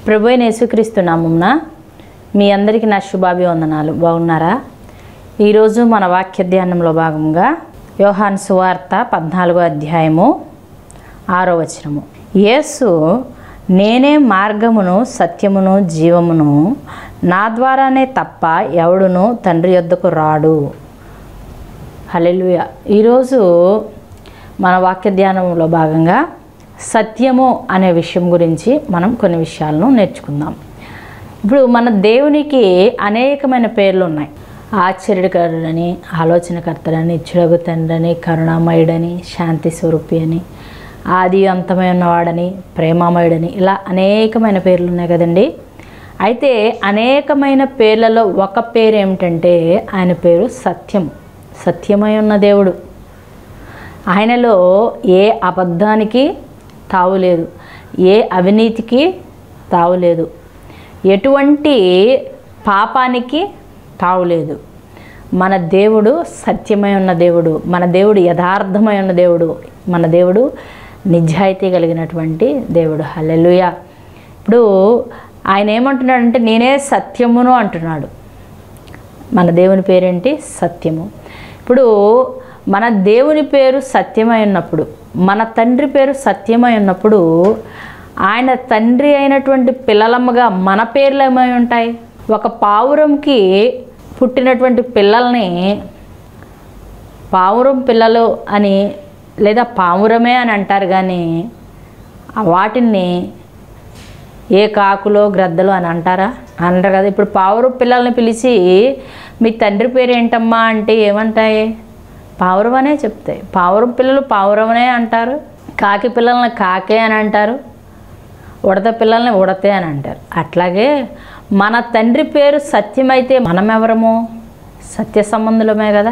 ప్రభు అయిన యేసుక్రీస్తు నామమున మీ అందరికీ నా శుభాభివందనాలు బాగున్నారా ఈరోజు మన వాక్య ధ్యానంలో భాగంగా యోహాన్ సువార్త పద్నాలుగో అధ్యాయము ఆరో వచనము యేసు నేనే మార్గమును సత్యమును జీవమును నా ద్వారానే తప్ప ఎవడును తండ్రి యొద్దకు రాడు హలెలుయ ఈరోజు మన వాక్య ధ్యానంలో భాగంగా సత్యము అనే విషయం గురించి మనం కొన్ని విషయాలను నేర్చుకుందాం ఇప్పుడు మన దేవునికి అనేకమైన పేర్లు ఉన్నాయి ఆశ్చర్యకరుడని ఆలోచనకర్తడని ఇచ్చుడగు తండ్రని కరుణామయుడని శాంతి స్వరూపి అని ఆది అంతమై ఉన్నవాడని ప్రేమామయుడని ఇలా అనేకమైన పేర్లు ఉన్నాయి కదండి అయితే అనేకమైన పేర్లలో ఒక పేరు ఏమిటంటే ఆయన పేరు సత్యం సత్యమై ఉన్న దేవుడు ఆయనలో ఏ అబద్ధానికి తావులేదు ఏ అవినీతికి తావులేదు ఎటువంటి పాపానికి తావులేదు మన దేవుడు సత్యమై ఉన్న దేవుడు మన దేవుడు యథార్థమై ఉన్న దేవుడు మన దేవుడు నిజాయితీ కలిగినటువంటి దేవుడు హల్లెలూయ ఇప్పుడు ఆయన ఏమంటున్నాడంటే నేనే సత్యమును అంటున్నాడు మన దేవుని పేరేంటి సత్యము ఇప్పుడు మన దేవుని పేరు సత్యమై ఉన్నప్పుడు మన తండ్రి పేరు సత్యమై ఉన్నప్పుడు ఆయన తండ్రి అయినటువంటి పిల్లలమ్మగా మన పేర్లు ఏమై ఉంటాయి ఒక పావురంకి పుట్టినటువంటి పిల్లల్ని పావురం పిల్లలు అని లేదా పావురమే అని అంటారు కానీ ఆ వాటిని ఏ కాకులో గ్రద్దలు అని అంటారా అంటారు కదా ఇప్పుడు పావురం పిల్లల్ని పిలిచి మీ తండ్రి పేరు ఏంటమ్మా అంటే ఏమంటాయి పావురం అనే చెప్తాయి పావురం పిల్లలు పావురమనే అంటారు కాకి పిల్లల్ని కాకే అని అంటారు ఉడత పిల్లల్ని ఉడతే అని అంటారు అట్లాగే మన తండ్రి పేరు సత్యమైతే మనం ఎవరము సత్య సంబంధులమే కదా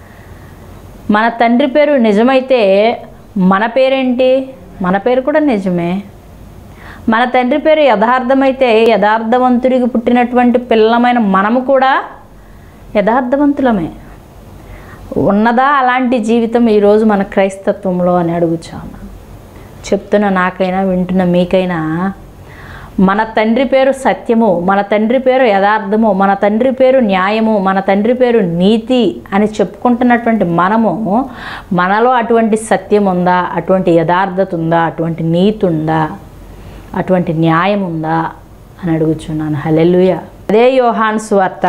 మన తండ్రి పేరు నిజమైతే మన పేరేంటి మన పేరు కూడా నిజమే మన తండ్రి పేరు యథార్థమైతే యథార్థవంతుడికి పుట్టినటువంటి పిల్లమైన మనము కూడా యథార్థవంతులమే ఉన్నదా అలాంటి జీవితం ఈరోజు మన క్రైస్తత్వంలో అని అడుగుచాను చెప్తున్న నాకైనా వింటున్న మీకైనా మన తండ్రి పేరు సత్యము మన తండ్రి పేరు యథార్థము మన తండ్రి పేరు న్యాయము మన తండ్రి పేరు నీతి అని చెప్పుకుంటున్నటువంటి మనము మనలో అటువంటి సత్యం ఉందా అటువంటి యథార్థత ఉందా అటువంటి నీతి ఉందా అటువంటి న్యాయం ఉందా అని అడుగుచున్నాను హలెలుయ అదే యోహాన్ స్వార్త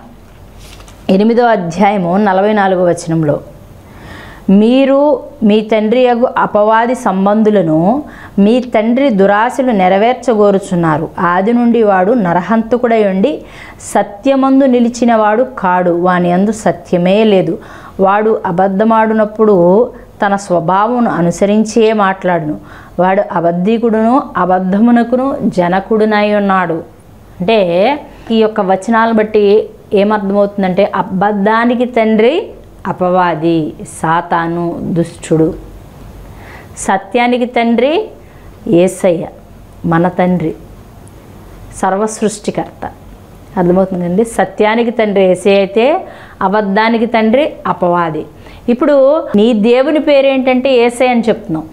ఎనిమిదో అధ్యాయము నలభై నాలుగో వచనంలో మీరు మీ తండ్రి యగు అపవాది సంబంధులను మీ తండ్రి దురాశలు నెరవేర్చగోరుచున్నారు ఆది నుండి వాడు నరహంతకుడై ఉండి సత్యమందు నిలిచినవాడు కాడు వాని అందు సత్యమే లేదు వాడు అబద్ధమాడునప్పుడు తన స్వభావమును అనుసరించే మాట్లాడును వాడు అబద్ధికుడును అబద్ధమునకును జనకుడునై ఉన్నాడు అంటే ఈ యొక్క వచనాలను బట్టి ఏమర్థమవుతుందంటే అబద్ధానికి తండ్రి అపవాది సాతాను దుష్టుడు సత్యానికి తండ్రి ఏసయ్య మన తండ్రి సర్వసృష్టికర్త అర్థమవుతుందండి సత్యానికి తండ్రి ఏసే అయితే అబద్ధానికి తండ్రి అపవాది ఇప్పుడు నీ దేవుని పేరేంటంటే ఏసై అని చెప్తున్నాం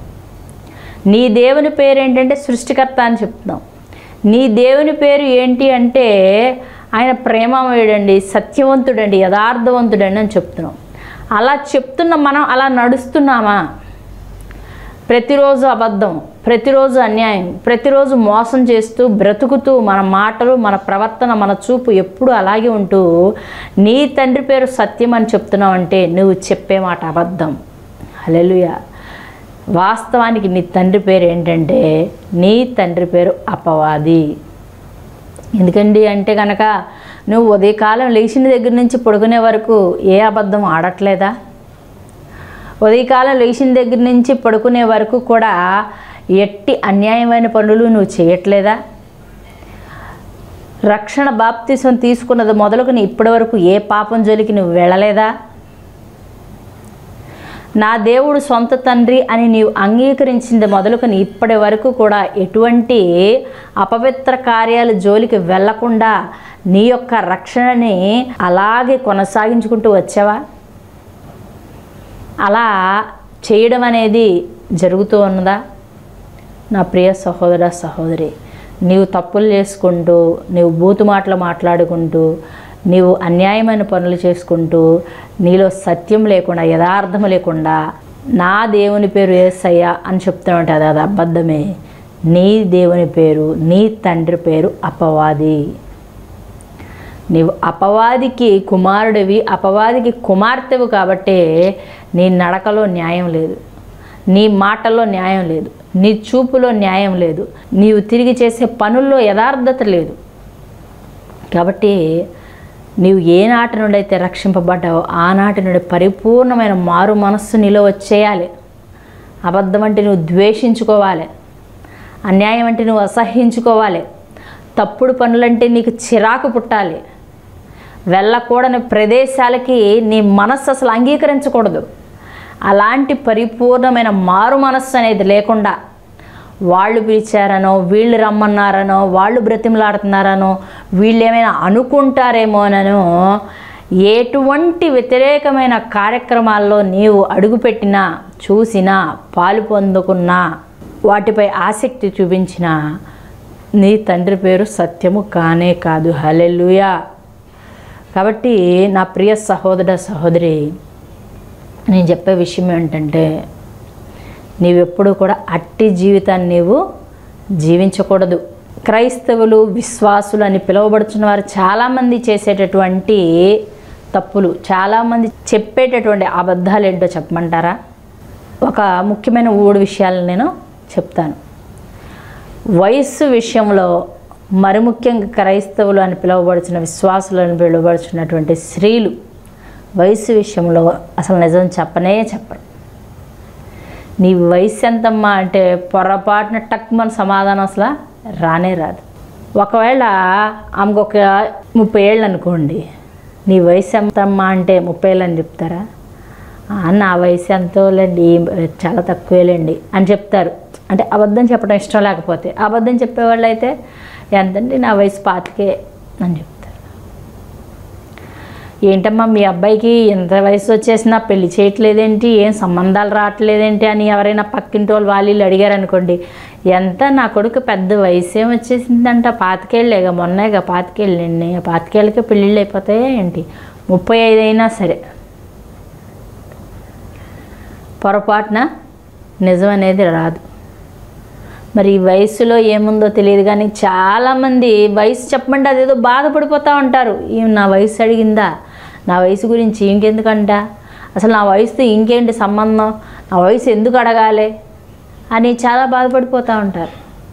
నీ దేవుని పేరు ఏంటంటే సృష్టికర్త అని చెప్తున్నాం నీ దేవుని పేరు ఏంటి అంటే ఆయన ప్రేమమయుడండి సత్యవంతుడండి యథార్థవంతుడండి అని చెప్తున్నాం అలా చెప్తున్న మనం అలా నడుస్తున్నామా ప్రతిరోజు అబద్ధం ప్రతిరోజు అన్యాయం ప్రతిరోజు మోసం చేస్తూ బ్రతుకుతూ మన మాటలు మన ప్రవర్తన మన చూపు ఎప్పుడు అలాగే ఉంటూ నీ తండ్రి పేరు సత్యం అని చెప్తున్నావు అంటే నువ్వు చెప్పే మాట అబద్ధం హలెలుయ వాస్తవానికి నీ తండ్రి పేరు ఏంటంటే నీ తండ్రి పేరు అపవాది ఎందుకండి అంటే కనుక నువ్వు ఉదయకాలం లేచిన దగ్గర నుంచి పడుకునే వరకు ఏ అబద్ధం ఆడట్లేదా ఉదయకాలం లేచిన దగ్గర నుంచి పడుకునే వరకు కూడా ఎట్టి అన్యాయమైన పనులు నువ్వు చేయట్లేదా రక్షణ బాప్తిసం తీసుకున్నది మొదలుకొని ఇప్పటి వరకు ఏ పాపం జోలికి నువ్వు వెళ్ళలేదా నా దేవుడు సొంత తండ్రి అని నీవు అంగీకరించింది మొదలుకొని ఇప్పటి వరకు కూడా ఎటువంటి అపవిత్ర కార్యాల జోలికి వెళ్లకుండా నీ యొక్క రక్షణని అలాగే కొనసాగించుకుంటూ వచ్చావా అలా చేయడం అనేది జరుగుతూ ఉన్నదా నా ప్రియ సహోదర సహోదరి నీవు తప్పులు చేసుకుంటూ నీవు బూతు మాటలు మాట్లాడుకుంటూ నీవు అన్యాయమైన పనులు చేసుకుంటూ నీలో సత్యం లేకుండా యథార్థం లేకుండా నా దేవుని పేరు ఏసయ్య అని చెప్తామంటే అది అది అబద్ధమే నీ దేవుని పేరు నీ తండ్రి పేరు అపవాది నీవు అపవాదికి కుమారుడివి అపవాదికి కుమార్తెవు కాబట్టే నీ నడకలో న్యాయం లేదు నీ మాటల్లో న్యాయం లేదు నీ చూపులో న్యాయం లేదు నీవు తిరిగి చేసే పనుల్లో యథార్థత లేదు కాబట్టి నీవు ఏ నాటి నుండి అయితే రక్షింపబడ్డావో ఆనాటి నుండి పరిపూర్ణమైన మారు మనస్సు నీలో వచ్చేయాలి అబద్ధం అంటే నువ్వు ద్వేషించుకోవాలి అన్యాయం అంటే నువ్వు అసహ్యించుకోవాలి తప్పుడు పనులంటే నీకు చిరాకు పుట్టాలి వెళ్ళకూడని ప్రదేశాలకి నీ మనస్సు అసలు అంగీకరించకూడదు అలాంటి పరిపూర్ణమైన మారు మనస్సు అనేది లేకుండా వాళ్ళు పిలిచారనో వీళ్ళు రమ్మన్నారనో వాళ్ళు బ్రతిమలాడుతున్నారనో వీళ్ళు ఏమైనా అనుకుంటారేమోననో ఎటువంటి వ్యతిరేకమైన కార్యక్రమాల్లో నీవు అడుగుపెట్టినా చూసినా పాలు పొందుకున్నా వాటిపై ఆసక్తి చూపించినా నీ తండ్రి పేరు సత్యము కానే కాదు హలెలుయా కాబట్టి నా ప్రియ సహోదర సహోదరి నేను చెప్పే విషయం ఏంటంటే నీవెప్పుడు కూడా అట్టి జీవితాన్ని నీవు జీవించకూడదు క్రైస్తవులు విశ్వాసులు అని పిలువబడుతున్న వారు చాలామంది చేసేటటువంటి తప్పులు చాలామంది చెప్పేటటువంటి అబద్ధాలు ఏంటో చెప్పమంటారా ఒక ముఖ్యమైన మూడు విషయాలు నేను చెప్తాను వయస్సు విషయంలో మరి ముఖ్యంగా క్రైస్తవులు అని పిలువబడుతున్న విశ్వాసులు అని పిలువబడుతున్నటువంటి స్త్రీలు వయస్సు విషయంలో అసలు నిజం చెప్పనే చెప్పరు నీ వయసు ఎంతమ్మా అంటే పొరపాటున టక్మని సమాధానం అసలు రానే రాదు ఒకవేళ ఆమెకు ఒక ముప్పై ఏళ్ళు అనుకోండి నీ వయసు ఎంతమ్మా అంటే ముప్పై ఏళ్ళు అని చెప్తారా "ఆ, నా వయసు ఎంతోలేండి చాలా తక్కువేలేండి అని చెప్తారు అంటే అబద్ధం చెప్పడం ఇష్టం లేకపోతే అబద్ధం చెప్పేవాళ్ళు అయితే ఎంతండి నా వయసు పాతికే అని చెప్తారు ఏంటమ్మా మీ అబ్బాయికి ఎంత వయసు వచ్చేసినా పెళ్లి చేయట్లేదేంటి ఏం సంబంధాలు రావట్లేదేంటి అని ఎవరైనా పక్కింటి వాళ్ళు వాళ్ళు అడిగారు అనుకోండి ఎంత నా కొడుకు పెద్ద వయసు ఏం వచ్చేసిందంట పాతికేళ్ళేగా మొన్నేగా పాతికేళ్ళండి పాతికేళ్ళకే పెళ్ళిళ్ళు అయిపోతాయా ఏంటి ముప్పై ఐదు అయినా సరే పొరపాటున నిజం అనేది రాదు మరి ఈ వయసులో ఏముందో తెలియదు కానీ చాలామంది వయసు చెప్పమంటే అదేదో బాధపడిపోతూ ఉంటారు ఈమె నా వయసు అడిగిందా నా వయసు గురించి ఇంకెందుకంట అసలు నా వయసుతో ఇంకేంటి సంబంధం నా వయసు ఎందుకు అడగాలి అని చాలా బాధపడిపోతూ ఉంటారు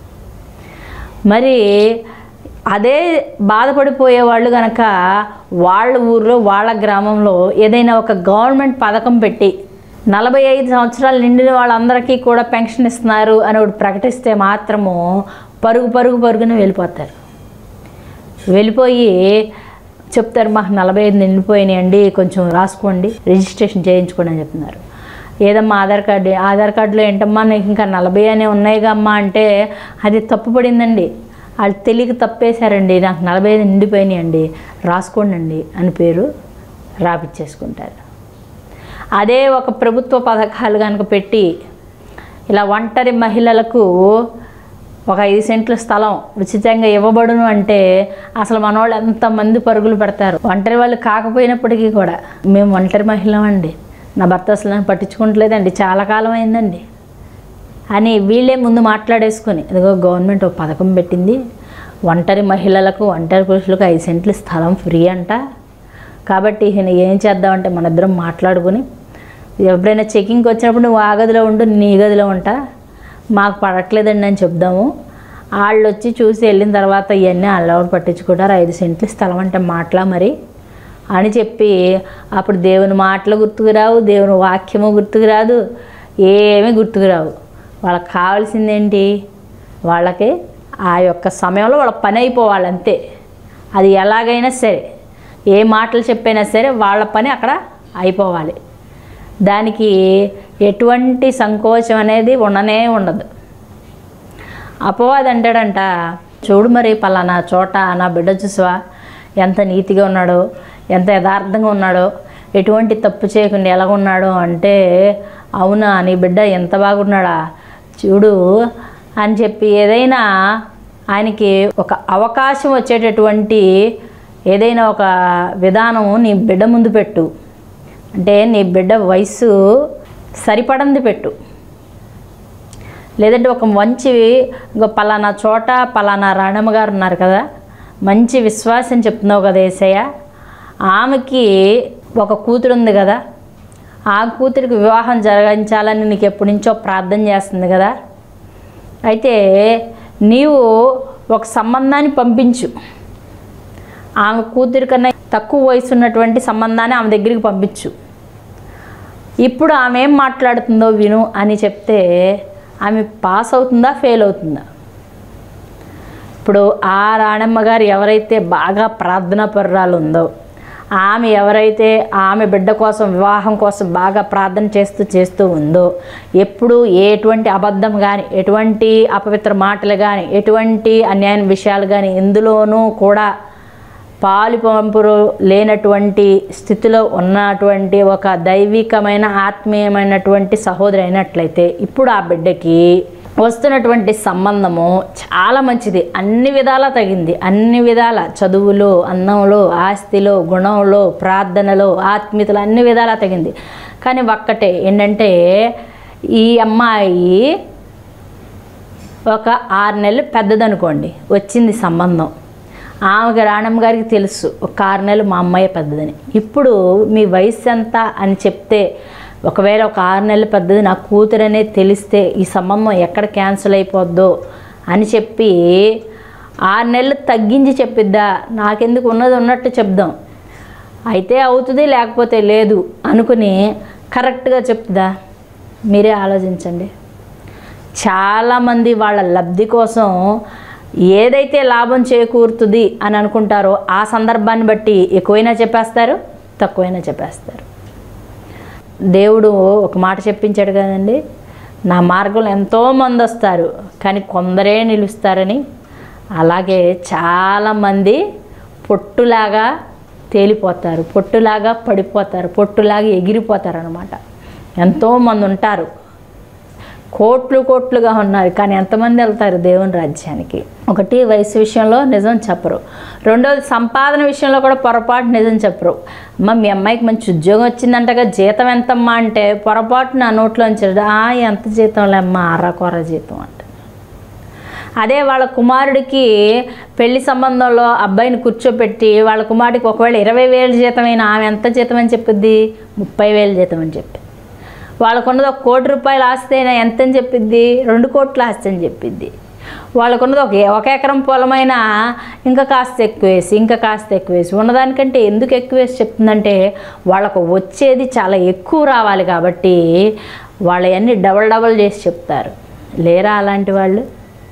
మరి అదే బాధపడిపోయే వాళ్ళు కనుక వాళ్ళ ఊర్లో వాళ్ళ గ్రామంలో ఏదైనా ఒక గవర్నమెంట్ పథకం పెట్టి నలభై ఐదు సంవత్సరాలు నిండిన వాళ్ళందరికీ కూడా పెన్షన్ ఇస్తున్నారు అని ఒకటి ప్రకటిస్తే మాత్రము పరుగు పరుగు పరుగున వెళ్ళిపోతారు వెళ్ళిపోయి చెప్తారు మాకు నలభై ఐదు నిండిపోయినాయండి కొంచెం రాసుకోండి రిజిస్ట్రేషన్ చేయించుకోండి అని చెప్తున్నారు ఏదమ్మా ఆధార్ కార్డు ఆధార్ కార్డులో ఏంటమ్మా నీకు ఇంకా నలభై అనే ఉన్నాయిగా అమ్మా అంటే అది తప్పు పడిందండి వాళ్ళు తెలియక తప్పేశారండి నాకు నలభై ఐదు నిండిపోయినాయండి రాసుకోండి అండి అని పేరు రాపిచ్చేసుకుంటారు అదే ఒక ప్రభుత్వ పథకాలు కనుక పెట్టి ఇలా ఒంటరి మహిళలకు ఒక ఐదు సెంట్ల స్థలం ఉచితంగా ఇవ్వబడును అంటే అసలు మనోళ్ళు ఎంతమంది పరుగులు పెడతారు ఒంటరి వాళ్ళు కాకపోయినప్పటికీ కూడా మేము ఒంటరి మహిళం అండి నా భర్త అసలు నన్ను పట్టించుకుంటలేదండి చాలా కాలం అయిందండి అని వీళ్ళే ముందు మాట్లాడేసుకొని ఇదిగో గవర్నమెంట్ ఒక పథకం పెట్టింది ఒంటరి మహిళలకు ఒంటరి పురుషులకు ఐదు సెంట్ల స్థలం ఫ్రీ అంట కాబట్టి ఈయన ఏం చేద్దామంటే మన ఇద్దరం మాట్లాడుకుని ఎప్పుడైనా చెకింగ్కి వచ్చినప్పుడు నువ్వు ఆ గదిలో ఉండు నీ గదిలో ఉంటా మాకు పడట్లేదండి అని చెప్దాము వాళ్ళు వచ్చి చూసి వెళ్ళిన తర్వాత ఇవన్నీ వాళ్ళు పట్టించుకుంటారు ఐదు సెంట్ల స్థలం అంటే మాటలా మరి అని చెప్పి అప్పుడు దేవుని మాటలు గుర్తుకు రావు దేవుని వాక్యము గుర్తుకు రాదు ఏమీ గుర్తుకు రావు వాళ్ళకి కావాల్సిందేంటి వాళ్ళకి ఆ యొక్క సమయంలో వాళ్ళ పని అయిపోవాలి అంతే అది ఎలాగైనా సరే ఏ మాటలు చెప్పైనా సరే వాళ్ళ పని అక్కడ అయిపోవాలి దానికి ఎటువంటి సంకోచం అనేది ఉండనే ఉండదు అపవాది అంటాడంట చూడు మరి పలానా చోట నా బిడ్డ చూసావా ఎంత నీతిగా ఉన్నాడో ఎంత యథార్థంగా ఉన్నాడో ఎటువంటి తప్పు చేయకుండా ఎలా ఉన్నాడో అంటే అవునా నీ బిడ్డ ఎంత బాగున్నాడా చూడు అని చెప్పి ఏదైనా ఆయనకి ఒక అవకాశం వచ్చేటటువంటి ఏదైనా ఒక విధానం నీ బిడ్డ ముందు పెట్టు అంటే నీ బిడ్డ వయసు సరిపడంది పెట్టు లేదంటే ఒక మంచి ఇంకో పలానా చోట పలానా రాణమ్మ గారు ఉన్నారు కదా మంచి విశ్వాసం చెప్తున్నావు కదా ఏసయ్య ఆమెకి ఒక కూతురు ఉంది కదా ఆ కూతురికి వివాహం జరిగించాలని నీకు ఎప్పటి నుంచో ప్రార్థన చేస్తుంది కదా అయితే నీవు ఒక సంబంధాన్ని పంపించు ఆమె కూతురి కన్నా తక్కువ వయసు ఉన్నటువంటి సంబంధాన్ని ఆమె దగ్గరికి పంపించు ఇప్పుడు ఆమె ఏం మాట్లాడుతుందో విను అని చెప్తే ఆమె పాస్ అవుతుందా ఫెయిల్ అవుతుందా ఇప్పుడు ఆ రాణమ్మ గారు ఎవరైతే బాగా ప్రార్థనా పరురాలు ఉందో ఆమె ఎవరైతే ఆమె బిడ్డ కోసం వివాహం కోసం బాగా ప్రార్థన చేస్తూ చేస్తూ ఉందో ఎప్పుడు ఎటువంటి అబద్ధం కానీ ఎటువంటి అపవిత్ర మాటలు కానీ ఎటువంటి అన్యాయ విషయాలు కానీ ఎందులోనూ కూడా పాలు పంపురు లేనటువంటి స్థితిలో ఉన్నటువంటి ఒక దైవికమైన ఆత్మీయమైనటువంటి సహోదరి అయినట్లయితే ఇప్పుడు ఆ బిడ్డకి వస్తున్నటువంటి సంబంధము చాలా మంచిది అన్ని విధాలా తగింది అన్ని విధాల చదువులో అందంలో ఆస్తిలో గుణంలో ప్రార్థనలో ఆత్మీయతలో అన్ని విధాలా తగింది కానీ ఒక్కటే ఏంటంటే ఈ అమ్మాయి ఒక ఆరు నెలలు పెద్దదనుకోండి వచ్చింది సంబంధం ఆమెకి రాణమ్మ గారికి తెలుసు ఒక ఆరు నెలలు మా అమ్మాయి పెద్దదని ఇప్పుడు మీ వయసు ఎంత అని చెప్తే ఒకవేళ ఒక ఆరు నెలలు పెద్దది నా కూతురనే తెలిస్తే ఈ సంబంధం ఎక్కడ క్యాన్సిల్ అయిపోద్దో అని చెప్పి ఆరు నెలలు తగ్గించి చెప్పిద్దా నాకెందుకు ఉన్నది ఉన్నట్టు చెప్దాం అయితే అవుతుంది లేకపోతే లేదు అనుకుని కరెక్ట్గా చెప్తుందా మీరే ఆలోచించండి చాలామంది వాళ్ళ లబ్ధి కోసం ఏదైతే లాభం చేకూరుతుంది అని అనుకుంటారో ఆ సందర్భాన్ని బట్టి ఎక్కువైనా చెప్పేస్తారు తక్కువైనా చెప్పేస్తారు దేవుడు ఒక మాట చెప్పించాడు కదండి నా మార్గంలో ఎంతోమంది వస్తారు కానీ కొందరే నిలుస్తారని అలాగే చాలామంది పొట్టులాగా తేలిపోతారు పొట్టులాగా పడిపోతారు పొట్టులాగా ఎగిరిపోతారు అనమాట ఎంతోమంది ఉంటారు కోట్లు కోట్లుగా ఉన్నారు కానీ ఎంతమంది వెళ్తారు దేవుని రాజ్యానికి ఒకటి వయసు విషయంలో నిజం చెప్పరు రెండోది సంపాదన విషయంలో కూడా పొరపాటు నిజం చెప్పరు అమ్మ మీ అమ్మాయికి మంచి ఉద్యోగం వచ్చిందంటగా జీతం ఎంతమ్మా అంటే పొరపాటు నా నోట్లోంచి ఆ ఎంత జీతంలే అమ్మ అర్ర కొర జీతం అంట అదే వాళ్ళ కుమారుడికి పెళ్లి సంబంధంలో అబ్బాయిని కూర్చోపెట్టి వాళ్ళ కుమారుడికి ఒకవేళ ఇరవై వేలు జీతమైన ఆమె ఎంత జీతం అని చెప్పింది ముప్పై వేలు జీతం అని చెప్పి వాళ్ళకున్నది ఒక కోటి రూపాయలు ఆస్తి అయినా ఎంత అని చెప్పిద్ది రెండు కోట్ల ఆస్తి అని చెప్పిద్ది వాళ్ళకున్నది ఒక ఒక ఎకరం పొలమైనా ఇంకా కాస్త ఎక్కువ వేసి ఇంకా కాస్త ఎక్కువ వేసి ఉన్నదానికంటే ఎందుకు ఎక్కువ వేసి చెప్తుందంటే వాళ్ళకు వచ్చేది చాలా ఎక్కువ రావాలి కాబట్టి వాళ్ళవన్నీ డబల్ డబల్ చేసి చెప్తారు లేరా అలాంటి వాళ్ళు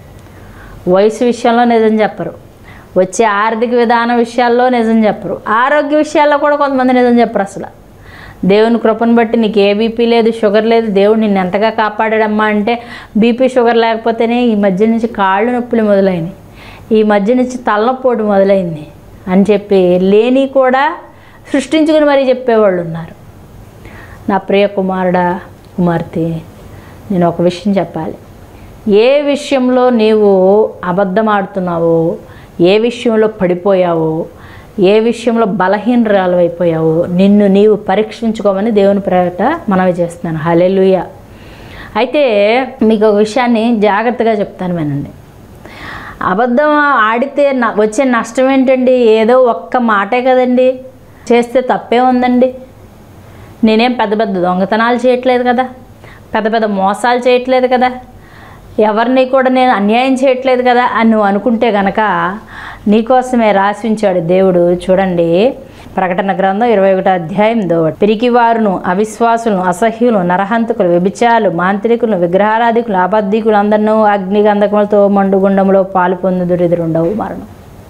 వయసు విషయంలో నిజం చెప్పరు వచ్చే ఆర్థిక విధానం విషయాల్లో నిజం చెప్పరు ఆరోగ్య విషయాల్లో కూడా కొంతమంది నిజం చెప్పరు అసలు దేవుని కృపను బట్టి నీకు ఏ బీపీ లేదు షుగర్ లేదు దేవుడు నిన్ను ఎంతగా కాపాడాడమ్మా అంటే బీపీ షుగర్ లేకపోతేనే ఈ మధ్య నుంచి కాళ్ళు నొప్పులు మొదలైనవి ఈ మధ్య నుంచి తలనొప్పోటు మొదలైంది అని చెప్పి లేని కూడా సృష్టించుకుని మరీ చెప్పేవాళ్ళు ఉన్నారు నా ప్రియ కుమారుడా కుమార్తె నేను ఒక విషయం చెప్పాలి ఏ విషయంలో నీవు అబద్ధం ఆడుతున్నావో ఏ విషయంలో పడిపోయావో ఏ విషయంలో బలహీనరాలు అయిపోయావో నిన్ను నీవు పరీక్షించుకోమని దేవుని ప్రేరట మనవి చేస్తున్నాను హలెలుయ అయితే మీకు ఒక విషయాన్ని జాగ్రత్తగా చెప్తాను వినండి అబద్ధం ఆడితే న- వచ్చే నష్టం ఏంటండి ఏదో ఒక్క మాటే కదండి చేస్తే తప్పే ఉందండి నేనేం పెద్ద పెద్ద దొంగతనాలు చేయట్లేదు కదా పెద్ద పెద్ద మోసాలు చేయట్లేదు కదా ఎవరిని కూడా నేను అన్యాయం చేయట్లేదు కదా అని నువ్వు అనుకుంటే గనక నీకోసమే రాసి ఉంచాడు దేవుడు చూడండి ప్రకటన గ్రంథం ఇరవై ఒకటో అధ్యాయం దోవటి పిరికివారును అవిశ్వాసులను అసహ్యులు నరహంతకులు వ్యభిచారులు మాంత్రికులు విగ్రహారాధికులు అబద్ధికులు అందరినూ అగ్ని గంధకములతో మండుగుండంలో పాలు పొందుదురిదురుండవు మరణం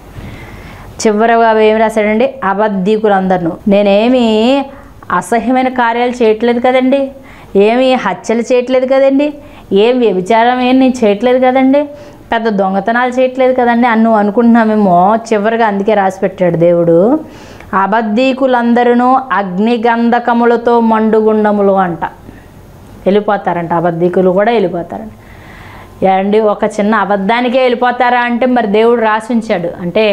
చివరగా ఏమి రాశాడండి అబద్ధికులందరినూ నేనేమి అసహ్యమైన కార్యాలు చేయట్లేదు కదండి ఏమి హత్యలు చేయట్లేదు కదండి ఏం వ్యభిచారం ఏం నేను చేయట్లేదు కదండి పెద్ద దొంగతనాలు చేయట్లేదు కదండి అని నువ్వు అనుకుంటున్నామేమో చివరిగా అందుకే రాసి పెట్టాడు దేవుడు అబద్ధీకులందరూ అగ్నిగంధకములతో మండుగుండములు అంట వెళ్ళిపోతారంట అబద్ధీకులు కూడా వెళ్ళిపోతారంట ఏమండి ఒక చిన్న అబద్ధానికే వెళ్ళిపోతారా అంటే మరి దేవుడు రాసి ఉంచాడు అంటే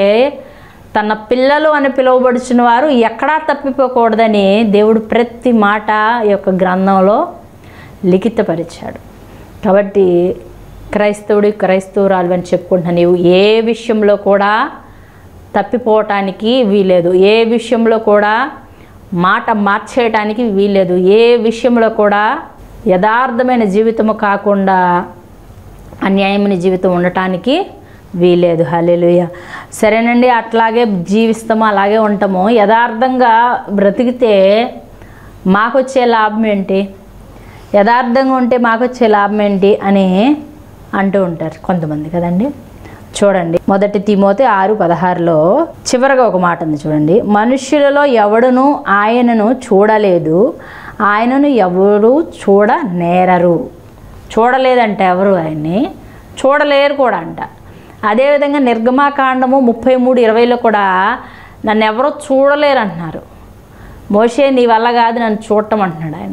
తన పిల్లలు అని పిలువబడుచున్న వారు ఎక్కడా తప్పిపోకూడదని దేవుడు ప్రతి మాట ఈ యొక్క గ్రంథంలో లిఖితపరిచాడు కాబట్టి క్రైస్తవుడి క్రైస్తవురాలు అని చెప్పుకుంటున్నా నీవు ఏ విషయంలో కూడా తప్పిపోవటానికి వీలేదు ఏ విషయంలో కూడా మాట మార్చేయటానికి వీలేదు ఏ విషయంలో కూడా యథార్థమైన జీవితము కాకుండా అన్యాయమైన జీవితం ఉండటానికి వీలేదు హల్లెలూయ సరేనండి అట్లాగే జీవిస్తాము అలాగే ఉంటాము యథార్థంగా బ్రతికితే మాకొచ్చే లాభం ఏంటి యథార్థంగా ఉంటే మాకొచ్చే లాభం ఏంటి అని అంటూ ఉంటారు కొంతమంది కదండి చూడండి మొదటి తిమోతి ఆరు పదహారులో చివరగా ఒక మాట ఉంది చూడండి మనుష్యులలో ఎవడును ఆయనను చూడలేదు ఆయనను ఎవరు చూడ నేరరు చూడలేదంట ఎవరు ఆయన్ని చూడలేరు కూడా అంట అదేవిధంగా నిర్గమాకాండము ముప్పై మూడు ఇరవైలో కూడా నన్ను ఎవరో చూడలేరు అంటున్నారు మోషే నీ వల్ల కాదు నన్ను చూడటం అంటున్నాడు ఆయన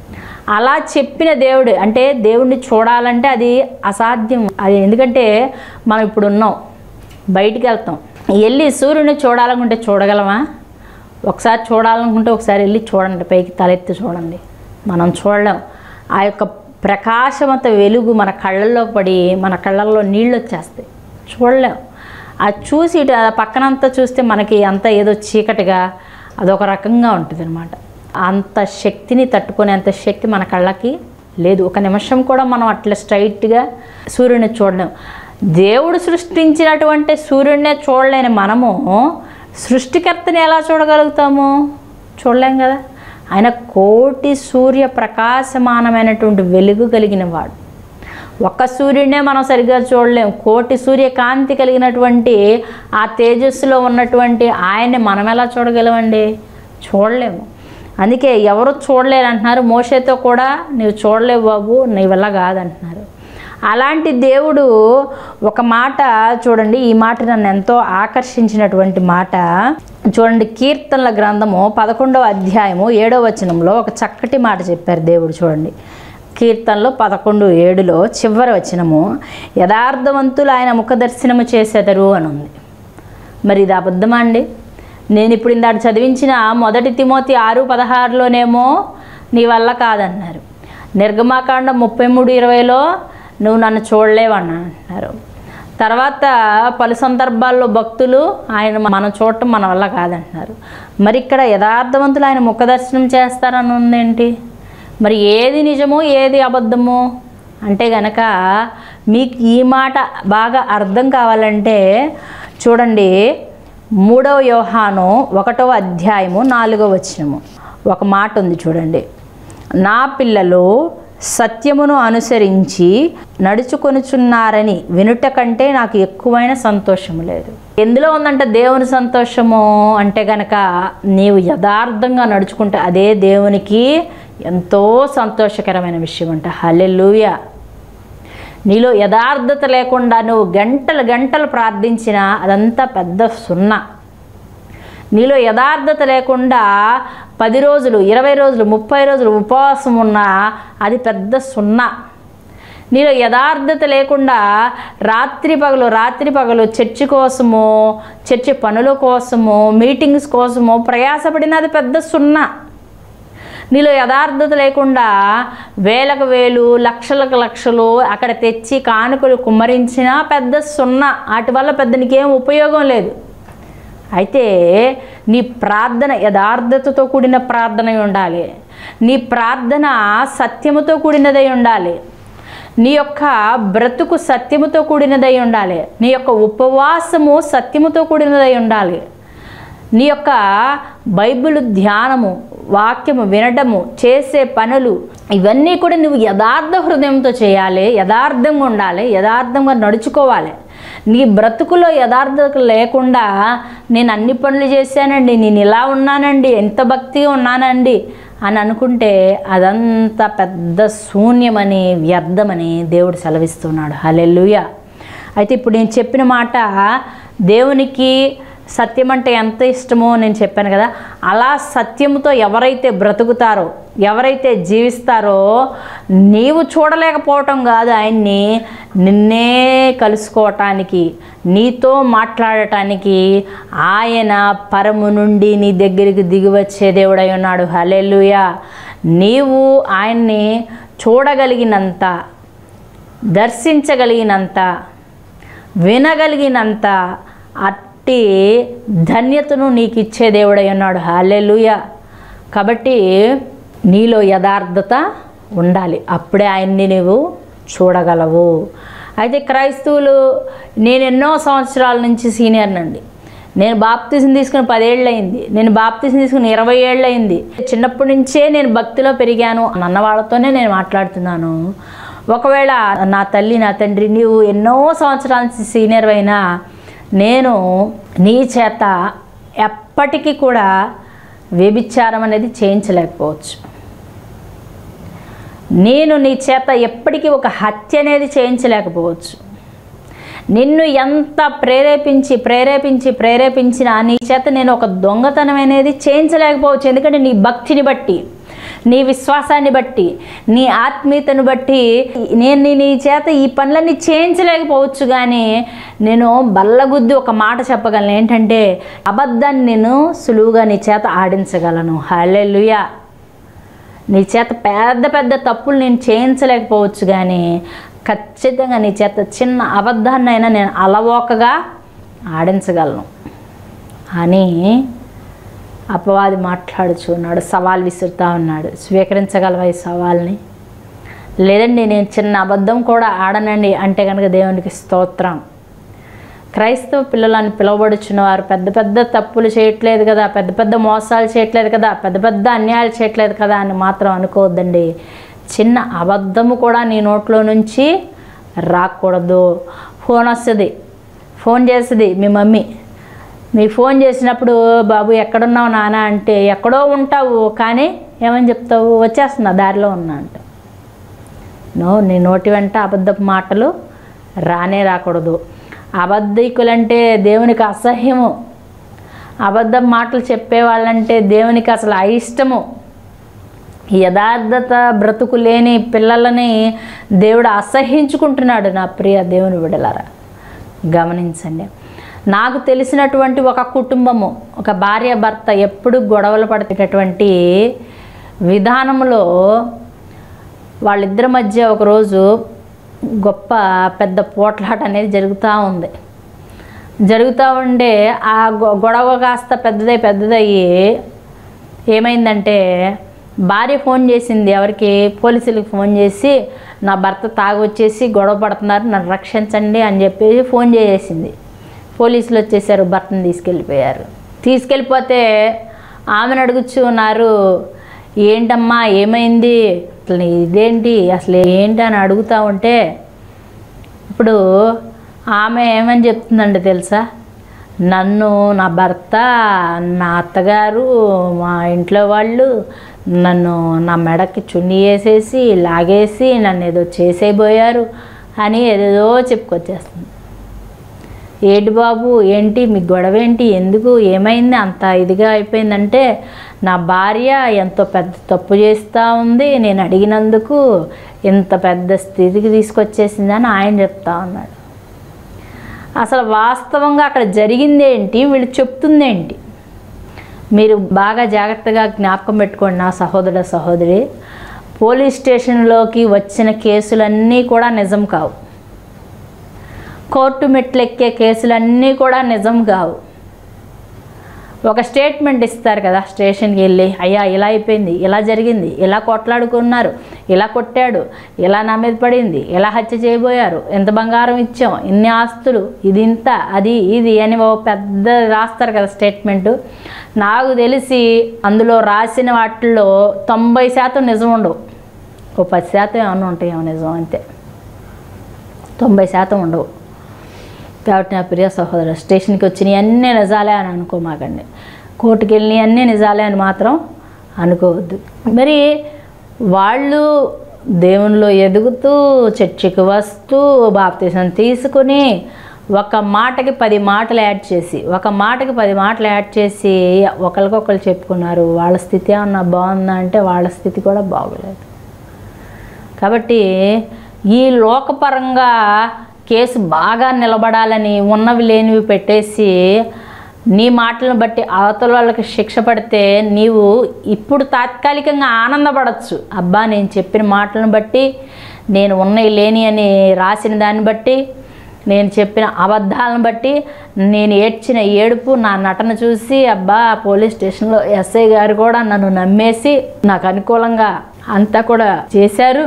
అలా చెప్పిన దేవుడు అంటే దేవుడిని చూడాలంటే అది అసాధ్యం అది ఎందుకంటే మనం ఇప్పుడు ఉన్నాం బయటికి వెళ్తాం వెళ్ళి సూర్యుని చూడాలనుకుంటే చూడగలమా ఒకసారి చూడాలనుకుంటే ఒకసారి వెళ్ళి చూడండి పైకి తలెత్తి చూడండి మనం చూడలేం ఆ యొక్క ప్రకాశవంత వెలుగు మన కళ్ళల్లో పడి మన కళ్ళల్లో నీళ్ళు వచ్చేస్తాయి చూడలేం అది చూసి ఇటు ఆ పక్కనంతా చూస్తే మనకి అంతా ఏదో చీకటిగా అదొక రకంగా ఉంటుంది అనమాట అంత శక్తిని తట్టుకునేంత శక్తి మన కళ్ళకి లేదు ఒక నిమిషం కూడా మనం అట్లా స్ట్రైట్గా సూర్యుని చూడలేం దేవుడు సృష్టించినటువంటి సూర్యుడినే చూడలేని మనము సృష్టికర్తని ఎలా చూడగలుగుతాము చూడలేం కదా ఆయన కోటి సూర్య ప్రకాశమానమైనటువంటి వెలుగు కలిగిన వాడు ఒక్క సూర్యుడినే మనం సరిగ్గా చూడలేం కోటి సూర్యకాంతి కలిగినటువంటి ఆ తేజస్సులో ఉన్నటువంటి ఆయన్ని మనం ఎలా చూడగలమండి చూడలేము అందుకే ఎవరు చూడలేరు అంటున్నారు మోషేతో కూడా నీవు చూడలేవు బాబు నీ వల్ల కాదంటున్నారు అలాంటి దేవుడు ఒక మాట చూడండి ఈ మాట నన్ను ఎంతో ఆకర్షించినటువంటి మాట చూడండి కీర్తనల గ్రంథము పదకొండవ అధ్యాయము ఏడవ వచనంలో ఒక చక్కటి మాట చెప్పారు దేవుడు చూడండి కీర్తనలో పదకొండు ఏడులో చివరి వచనము యథార్థవంతులు ఆయన ముఖదర్శనము చేసేదరు అని ఉంది మరి ఇది అబద్ధమా అండి నేను ఇప్పుడు ఇందాక చదివించిన మొదటి తిమోతి ఆరు పదహారులోనేమో నీ వల్ల కాదన్నారు నిర్గమాకాండం ముప్పై మూడు ఇరవైలో నువ్వు నన్ను చూడలేవని అంటున్నారు తర్వాత పలు సందర్భాల్లో భక్తులు ఆయన మనం చూడటం మన వల్ల కాదంటున్నారు మరి ఇక్కడ యథార్థవంతులు ఆయన ముఖదర్శనం చేస్తారని ఉందేంటి మరి ఏది నిజమో ఏది అబద్ధమో అంటే గనక మీకు ఈ మాట బాగా అర్థం కావాలంటే చూడండి మూడవ యోహాను ఒకటవ అధ్యాయము నాలుగవ వచనము ఒక మాట ఉంది చూడండి నా పిల్లలు సత్యమును అనుసరించి నడుచుకొనుచున్నారని వినుట కంటే నాకు ఎక్కువైన సంతోషము లేదు ఎందులో ఉందంట దేవుని సంతోషము అంటే గనక నీవు యథార్థంగా నడుచుకుంటే అదే దేవునికి ఎంతో సంతోషకరమైన విషయం అంట హల్లెలూయా నీలో యథార్థత లేకుండా నువ్వు గంటలు గంటలు ప్రార్థించినా అదంతా పెద్ద సున్నా నీలో యథార్థత లేకుండా పది రోజులు ఇరవై రోజులు ముప్పై రోజులు ఉపవాసం ఉన్నా అది పెద్ద సున్నా నీలో యథార్థత లేకుండా రాత్రి పగలు రాత్రి పగలు చర్చి కోసము చర్చి పనుల కోసము మీటింగ్స్ కోసము ప్రయాసపడిన అది పెద్ద సున్నా నీలో యథార్థత లేకుండా వేలకు వేలు లక్షలకు లక్షలు అక్కడ తెచ్చి కానుకలు కుమ్మరించినా పెద్ద సున్నా వాటి వల్ల పెద్ద నీకేం ఉపయోగం లేదు అయితే నీ ప్రార్థన యథార్థతతో కూడిన ప్రార్థన అయి ఉండాలి నీ ప్రార్థన సత్యముతో కూడినదై ఉండాలి నీ యొక్క బ్రతుకు సత్యముతో కూడినదై ఉండాలి నీ యొక్క ఉపవాసము సత్యముతో కూడినదై ఉండాలి నీ యొక్క బైబిల్ ధ్యానము వాక్యము వినడము చేసే పనులు ఇవన్నీ కూడా నువ్వు యథార్థ హృదయంతో చేయాలి యథార్థంగా ఉండాలి యథార్థంగా నడుచుకోవాలి నీ బ్రతుకులో యథార్థత లేకుండా నేను అన్ని పనులు చేశానండి నేను ఇలా ఉన్నానండి ఎంత భక్తిగా ఉన్నానండి అని అనుకుంటే అదంతా పెద్ద శూన్యమని వ్యర్థమని దేవుడు సెలవిస్తున్నాడు హలెల్లుయ అయితే ఇప్పుడు నేను చెప్పిన మాట దేవునికి సత్యం అంటే ఎంత ఇష్టమో నేను చెప్పాను కదా అలా సత్యముతో ఎవరైతే బ్రతుకుతారో ఎవరైతే జీవిస్తారో నీవు చూడలేకపోవటం కాదు ఆయన్ని నిన్నే కలుసుకోవటానికి నీతో మాట్లాడటానికి ఆయన పరము నుండి నీ దగ్గరికి దిగి వచ్చే దేవుడై ఉన్నాడు హలెలుయా నీవు ఆయన్ని చూడగలిగినంత దర్శించగలిగినంత వినగలిగినంత అట్టి ధన్యతను నీకు ఇచ్చే దేవుడై ఉన్నాడు హాలెలుయ కాబట్టి నీలో యథార్థత ఉండాలి అప్పుడే ఆయన్ని నీవు చూడగలవు అయితే క్రైస్తవులు నేను ఎన్నో సంవత్సరాల నుంచి సీనియర్నండి నేను బాప్తీసం తీసుకుని పదేళ్ళు అయింది నేను బాప్తీసం తీసుకుని ఇరవై ఏళ్ళు అయింది చిన్నప్పటి నుంచే నేను భక్తిలో పెరిగాను అన్న వాళ్ళతోనే నేను మాట్లాడుతున్నాను ఒకవేళ నా తల్లి నా తండ్రి నీవు ఎన్నో సంవత్సరాల నుంచి సీనియర్ అయినా నేను నీ చేత ఎప్పటికీ కూడా వ్యభిచారం అనేది చేయించలేకపోవచ్చు నేను నీ చేత ఎప్పటికీ ఒక హత్య అనేది చేయించలేకపోవచ్చు నిన్ను ఎంత ప్రేరేపించి ప్రేరేపించి ప్రేరేపించిన నీ చేత నేను ఒక దొంగతనం అనేది చేయించలేకపోవచ్చు ఎందుకంటే నీ భక్తిని బట్టి నీ విశ్వాసాన్ని బట్టి నీ ఆత్మీయతను బట్టి నేను నీ- నీ చేత ఈ పనులన్నీ చేయించలేకపోవచ్చు కానీ నేను బల్లగుద్ది ఒక మాట చెప్పగలను ఏంటంటే అబద్ధాన్ని నేను సులువుగా నీ చేత ఆడించగలను హల్లెలూయా నీ చేత పెద్ద పెద్ద తప్పులు నేను చేయించలేకపోవచ్చు కానీ ఖచ్చితంగా నీ చేత చిన్న అబద్ధాన్నైనా నేను అలవోకగా ఆడించగలను అని అపవాది మాట్లాడుచు ఉన్నాడు సవాల్ విసురుతా ఉన్నాడు స్వీకరించగలవా ఈ సవాల్ని లేదండి నేను చిన్న అబద్ధం కూడా ఆడనండి అంటే కనుక దేవునికి స్తోత్రం క్రైస్తవ పిల్లలని పిలువబడుచున్న వారు పెద్ద పెద్ద తప్పులు చేయట్లేదు కదా పెద్ద పెద్ద మోసాలు చేయట్లేదు కదా పెద్ద పెద్ద అన్యాయాలు చేయట్లేదు కదా అని మాత్రం అనుకోవద్దండి చిన్న అబద్ధము కూడా నీ నోట్లో నుంచి రాకూడదు ఫోన్ వస్తుంది ఫోన్ చేస్తుంది మీ మమ్మీ మీకు ఫోన్ చేసినప్పుడు బాబు ఎక్కడున్నావు నాన్న అంటే ఎక్కడో ఉంటావు కానీ ఏమని చెప్తావు వచ్చేస్తున్నా దారిలో ఉన్నా అంట నో నీ నోటి వెంట అబద్ధపు మాటలు రానే రాకూడదు అబద్ధికులంటే దేవునికి అసహ్యము అబద్ధం మాటలు చెప్పేవాళ్ళంటే దేవునికి అసలు అయిష్టము యథార్థత బ్రతుకు లేని పిల్లలని దేవుడు అసహించుకుంటున్నాడు నా ప్రియ దేవుని విడలారా గమనించండి నాకు తెలిసినటువంటి ఒక కుటుంబము ఒక భార్య భర్త ఎప్పుడు గొడవలు పడేటటువంటి విధానంలో వాళ్ళిద్దరి మధ్య ఒకరోజు గొప్ప పెద్ద పోట్లాట అనేది జరుగుతూ ఉంది జరుగుతూ ఉండే ఆ గొ- గొడవ కాస్త పెద్దదై పెద్దదయ్యి ఏమైందంటే భార్య ఫోన్ చేసింది ఎవరికి పోలీసులకు ఫోన్ చేసి నా భర్త తాగొచ్చేసి గొడవ పడుతున్నారు నన్ను రక్షించండి అని చెప్పేసి ఫోన్ చేసేసింది పోలీసులు వచ్చేసారు భర్తను తీసుకెళ్ళిపోయారు తీసుకెళ్ళిపోతే ఆమెను అడుగుచు ఉన్నారు ఏంటమ్మా ఏమైంది అసలు ఇదేంటి అసలు ఏంటి అని అడుగుతూ ఉంటే ఇప్పుడు ఆమె ఏమని చెప్తుందండి తెలుసా నన్ను నా భర్త నా అత్తగారు మా ఇంట్లో వాళ్ళు నన్ను నా మెడకి చున్నీ వేసేసి లాగేసి నన్ను ఏదో చేసేయబోయారు అని ఏదేదో చెప్పుకొచ్చేస్తుంది ఏంటి బాబు ఏంటి మీ గొడవ ఏంటి ఎందుకు ఏమైంది అంత ఇదిగా అయిపోయిందంటే నా భార్య ఎంతో పెద్ద తప్పు చేస్తూ ఉంది నేను అడిగినందుకు ఇంత పెద్ద స్థితికి తీసుకొచ్చేసిందని ఆయన చెప్తా ఉన్నాడు అసలు వాస్తవంగా అక్కడ జరిగిందేంటి వీళ్ళు చెప్తుందేంటి మీరు బాగా జాగ్రత్తగా జ్ఞాపకం పెట్టుకోండి నా సహోదర సహోదరి పోలీస్ స్టేషన్లోకి వచ్చిన కేసులన్నీ కూడా నిజం కావు కోర్టు మెట్లెక్కే కేసులన్నీ కూడా నిజం కావు ఒక స్టేట్మెంట్ ఇస్తారు కదా స్టేషన్కి వెళ్ళి అయ్యా ఇలా అయిపోయింది ఇలా జరిగింది ఇలా కొట్లాడుకున్నారు ఇలా కొట్టాడు ఇలా నా మీద పడింది ఇలా హత్య చేయబోయారు ఎంత బంగారం ఇచ్చాం ఇన్ని ఆస్తులు ఇది ఇంత అది ఇది అని ఓ పెద్ద రాస్తారు కదా స్టేట్మెంటు నాకు తెలిసి అందులో రాసిన వాటిల్లో తొంభై శాతం నిజం ఉండవు ఓ పది శాతం ఏమన్నా ఉంటాయేమో నిజం అంతే తొంభై శాతం ఉండవు కాబట్టి నా ప్రియ సహోదరు స్టేషన్కి వచ్చినవి అన్నీ నిజాలే అని అనుకోమాకండి కోర్టుకి వెళ్ళినవి అన్నీ నిజాలే అని మాత్రం అనుకోవద్దు మరి వాళ్ళు దేవునిలో ఎదుగుతూ చర్చికి వస్తూ బాప్తీసం తీసుకుని ఒక మాటకి పది మాటలు యాడ్ చేసి ఒక మాటకి పది మాటలు యాడ్ చేసి ఒకరికొకరు చెప్పుకున్నారు వాళ్ళ స్థితి ఏమన్నా బాగుందా అంటే వాళ్ళ స్థితి కూడా బాగోలేదు కాబట్టి ఈ లోకపరంగా కేసు బాగా నిలబడాలని ఉన్నవి లేనివి పెట్టేసి నీ మాటలను బట్టి అవతల వాళ్ళకి శిక్ష పడితే నీవు ఇప్పుడు తాత్కాలికంగా ఆనందపడచ్చు అబ్బా నేను చెప్పిన మాటలను బట్టి నేను ఉన్నవి లేని అని రాసిన దాన్ని బట్టి నేను చెప్పిన అబద్ధాలను బట్టి నేను ఏడ్చిన ఏడుపు నా నటన చూసి అబ్బా పోలీస్ స్టేషన్లో ఎస్ఐ గారు కూడా నన్ను నమ్మేసి నాకు అనుకూలంగా అంతా కూడా చేశారు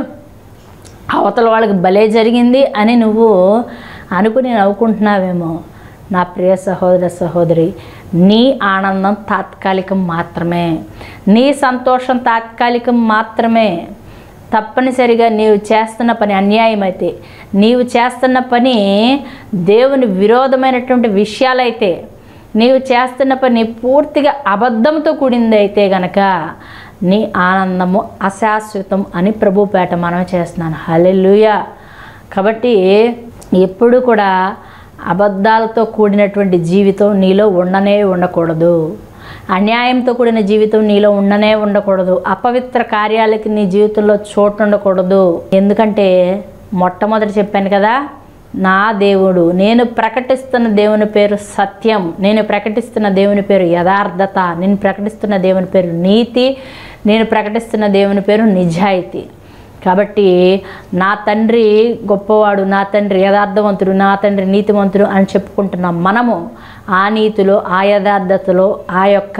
అవతల వాళ్ళకి భలే జరిగింది అని నువ్వు అనుకుని నవ్వుకుంటున్నావేమో నా ప్రియ సహోదర సహోదరి నీ ఆనందం తాత్కాలికం మాత్రమే నీ సంతోషం తాత్కాలికం మాత్రమే తప్పనిసరిగా నీవు చేస్తున్న పని అన్యాయం అయితే నీవు చేస్తున్న పని దేవుని విరోధమైనటువంటి విషయాలైతే నీవు చేస్తున్న పని పూర్తిగా అబద్ధంతో కూడింది అయితే గనక నీ ఆనందము అశాశ్వతం అని ప్రభుపేట మనం చేస్తున్నాను హల్లెలూయా కాబట్టి ఎప్పుడు కూడా అబద్ధాలతో కూడినటువంటి జీవితం నీలో ఉండనే ఉండకూడదు అన్యాయంతో కూడిన జీవితం నీలో ఉండనే ఉండకూడదు అపవిత్ర కార్యాలకి నీ జీవితంలో చోటు ఉండకూడదు ఎందుకంటే మొట్టమొదటి చెప్పాను కదా నా దేవుడు నేను ప్రకటిస్తున్న దేవుని పేరు సత్యం నేను ప్రకటిస్తున్న దేవుని పేరు యథార్థత నేను ప్రకటిస్తున్న దేవుని పేరు నీతి నేను ప్రకటిస్తున్న దేవుని పేరు నిజాయితీ కాబట్టి నా తండ్రి గొప్పవాడు నా తండ్రి యథార్థవంతుడు నా తండ్రి నీతివంతుడు అని చెప్పుకుంటున్న మనము ఆ నీతిలో ఆ యథార్థతలో ఆ యొక్క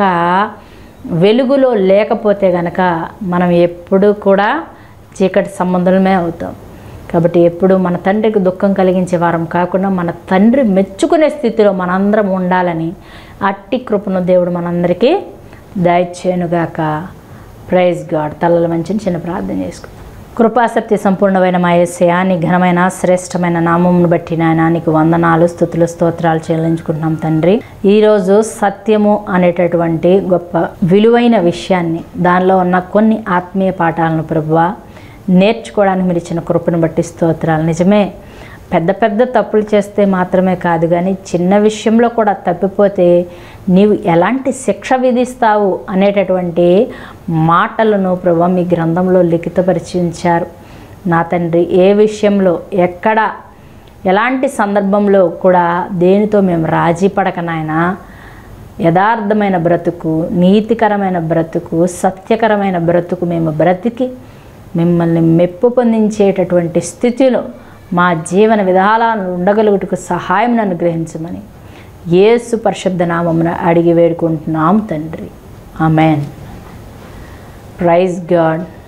వెలుగులో లేకపోతే గనక మనం ఎప్పుడూ కూడా చీకటి సంబంధమే అవుతాం కాబట్టి ఎప్పుడు మన తండ్రికి దుఃఖం కలిగించే వారం కాకుండా మన తండ్రి మెచ్చుకునే స్థితిలో మనందరం ఉండాలని అట్టి కృపను దేవుడు మనందరికీ దయచేనుగాక ప్రైజ్ గాడ్ తలల మంచిని చిన్న ప్రార్థన చేసుకుందాం కృపాసక్తి సంపూర్ణమైన మా యేసయాని ఘనమైన శ్రేష్టమైన నామమును బట్టి నాయన నీకు వందనాలు స్థుతులు స్తోత్రాలు చెల్లించుకుంటున్నాం తండ్రి ఈరోజు సత్యము అనేటటువంటి గొప్ప విలువైన విషయాన్ని దానిలో ఉన్న కొన్ని ఆత్మీయ పాఠాలను ప్రభువా నేర్చుకోవడానికి మీరు ఇచ్చిన కృపను బట్టి స్తోత్రాలు నిజమే పెద్ద పెద్ద తప్పులు చేస్తే మాత్రమే కాదు కానీ చిన్న విషయంలో కూడా తప్పిపోతే నీవు ఎలాంటి శిక్ష విధిస్తావు అనేటటువంటి మాటలను ప్రభు మీ గ్రంథంలో లిఖితపరిచి ఉంచారు నా తండ్రి ఏ విషయంలో ఎక్కడ ఎలాంటి సందర్భంలో కూడా దేనితో మేము రాజీ పడక నాయనా యథార్థమైన బ్రతుకు నీతికరమైన బ్రతుకు సత్యకరమైన బ్రతుకు మేము బ్రతికి మిమ్మల్ని మెప్పు పొందించేటటువంటి స్థితిలో మా జీవన విధానాలను ఉండగలుగుటకు సహాయం అనుగ్రహించమని యేసు పరిశుద్ధ నామమున అడిగి వేడుకుంటున్నాం తండ్రి ఆమెన్ ప్రైజ్ గాడ్